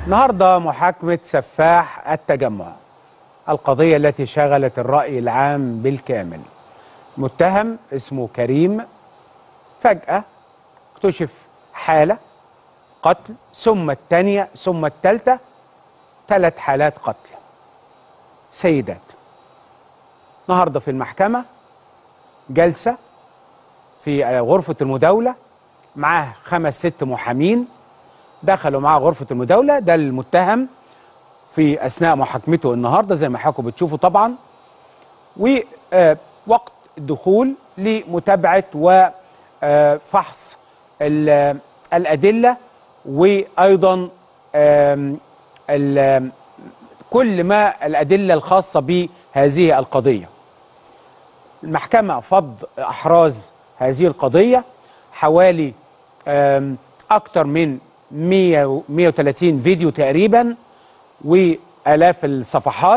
النهارده محاكمة سفاح التجمع القضية التي شغلت الرأي العام بالكامل متهم اسمه كريم فجأة اكتشف حالة قتل ثم الثانية ثم الثالثة ثلاث حالات قتل سيدات النهارده في المحكمة جلسة في غرفة المداولة معاه خمس ست محامين دخلوا معاه غرفة المداولة ده المتهم في أثناء محاكمته النهاردة زي ما حضراتكم بتشوفوا طبعا ووقت الدخول لمتابعة وفحص الأدلة وأيضا كل ما الأدلة الخاصة بهذه القضية المحكمة فض أحراز هذه القضية حوالي أكثر من 100 130 فيديو تقريبا وآلاف الصفحات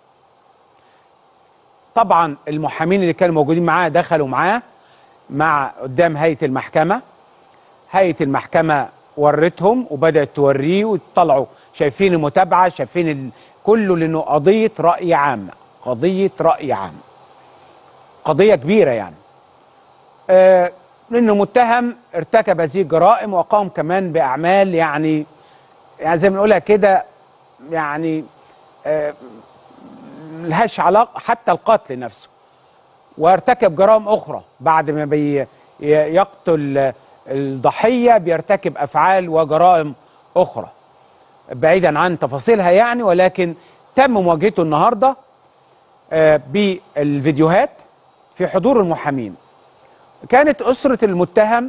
طبعا المحامين اللي كانوا موجودين معاه دخلوا معاه مع قدام هيئة المحكمة هيئة المحكمة ورتهم وبدأت توريه وطلعوا شايفين المتابعة شايفين ال... كله لأنه قضية رأي عام قضية رأي عام قضية كبيرة يعني آه لأنه متهم ارتكب هذه الجرائم وقام كمان بأعمال يعني يعني زي ما بنقولها كده يعني آه ملهاش علاقة حتى القتل نفسه وارتكب جرائم أخرى بعد ما بي يقتل الضحية بيرتكب أفعال وجرائم أخرى بعيدا عن تفاصيلها يعني ولكن تم مواجهته النهاردة آه بالفيديوهات في حضور المحامين كانت أسرة المتهم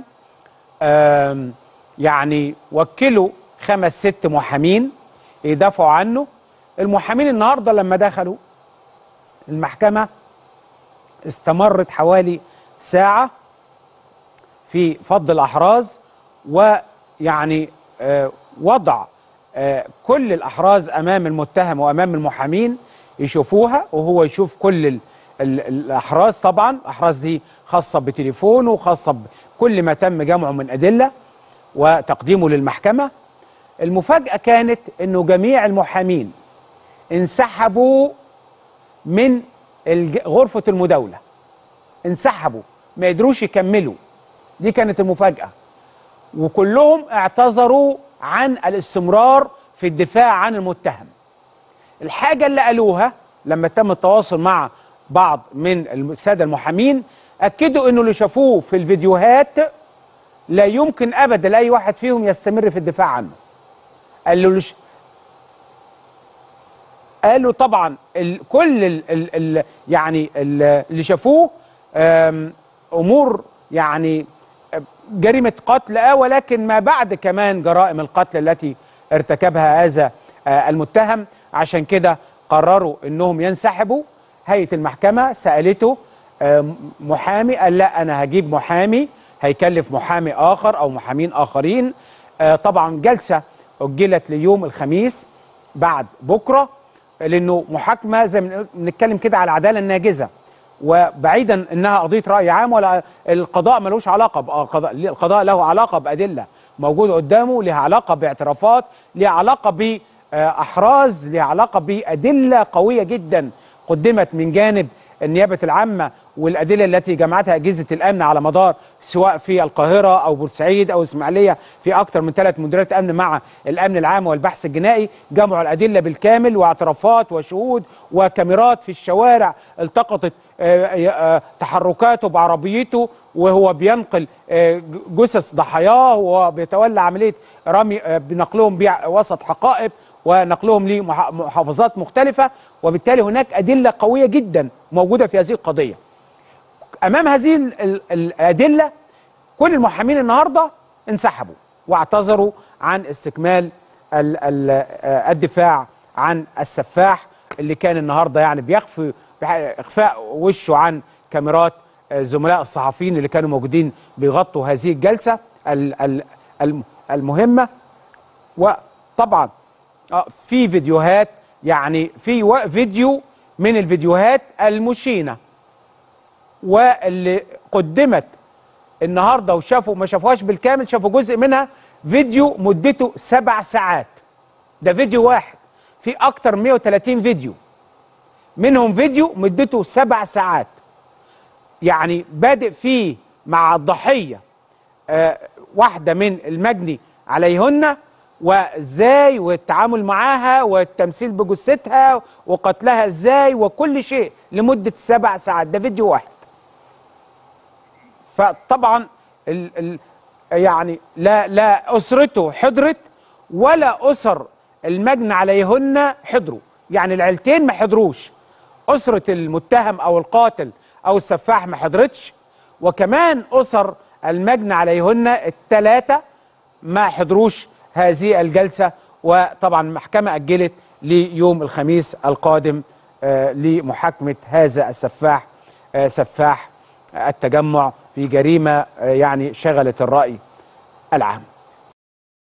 يعني وكلوا خمس ست محامين يدافعوا عنه المحامين النهارده لما دخلوا المحكمة استمرت حوالي ساعة في فض الأحراز ويعني آه وضع آه كل الأحراز أمام المتهم وأمام المحامين يشوفوها وهو يشوف كل ال ال الأحراز طبعا الأحراز دي خاصة بتليفونه وخاصة بكل ما تم جمعه من أدلة وتقديمه للمحكمة المفاجأة كانت أنه جميع المحامين انسحبوا من غرفة المداولة انسحبوا ما يقدروش يكملوا دي كانت المفاجأة وكلهم اعتذروا عن الاستمرار في الدفاع عن المتهم الحاجة اللي قالوها لما تم التواصل مع بعض من السادة المحامين أكدوا أنه اللي شافوه في الفيديوهات لا يمكن أبدا لأي واحد فيهم يستمر في الدفاع عنه قالوا لش... قالوا طبعا ال... كل ال... ال... ال... يعني ال... اللي شافوه أمور يعني جريمة قتل اه ولكن ما بعد كمان جرائم القتل التي ارتكبها هذا المتهم عشان كده قرروا انهم ينسحبوا هيئة المحكمة سألته محامي قال لا انا هجيب محامي هيكلف محامي اخر او محامين اخرين طبعا جلسة اجلت ليوم الخميس بعد بكرة لانه محاكمة زي ما بنتكلم كده على العدالة الناجزة وبعيدا انها قضيه راي عام ولا القضاء ملوش علاقه بقضاء القضاء له علاقه بادله موجوده قدامه لها علاقه باعترافات لها علاقه باحراز لها علاقه بادله قويه جدا قدمت من جانب النيابه العامه والادله التي جمعتها اجهزه الامن على مدار سواء في القاهره او بورسعيد او اسماعيليه في اكثر من ثلاث مديريات امن مع الامن العام والبحث الجنائي جمعوا الادله بالكامل واعترافات وشهود وكاميرات في الشوارع التقطت تحركاته بعربيته وهو بينقل جثث ضحاياه وبيتولى عمليه رمي بنقلهم وسط حقائب ونقلهم لمحافظات مختلفه وبالتالي هناك ادله قويه جدا موجوده في هذه القضيه. امام هذه الادله كل المحامين النهارده انسحبوا واعتذروا عن استكمال الدفاع عن السفاح اللي كان النهارده يعني بيخفي اخفاء وشه عن كاميرات زملاء الصحفيين اللي كانوا موجودين بيغطوا هذه الجلسه المهمه وطبعا في فيديوهات يعني في فيديو من الفيديوهات المشينه واللي قدمت النهارده وشافوا ما شافوهاش بالكامل شافوا جزء منها فيديو مدته سبع ساعات ده فيديو واحد في اكتر من 130 فيديو منهم فيديو مدته سبع ساعات يعني بادئ فيه مع الضحيه آه واحده من المجني عليهن وازاي والتعامل معاها والتمثيل بجثتها وقتلها ازاي وكل شيء لمده سبع ساعات ده فيديو واحد فطبعا ال ال يعني لا لا اسرته حضرت ولا اسر المجني عليهن حضروا يعني العيلتين ما حضروش اسره المتهم او القاتل او السفاح ما حضرتش وكمان اسر المجني عليهن الثلاثه ما حضروش هذه الجلسه وطبعا المحكمه اجلت ليوم الخميس القادم آه لمحاكمه هذا السفاح آه سفاح التجمع في جريمه آه يعني شغلت الراي العام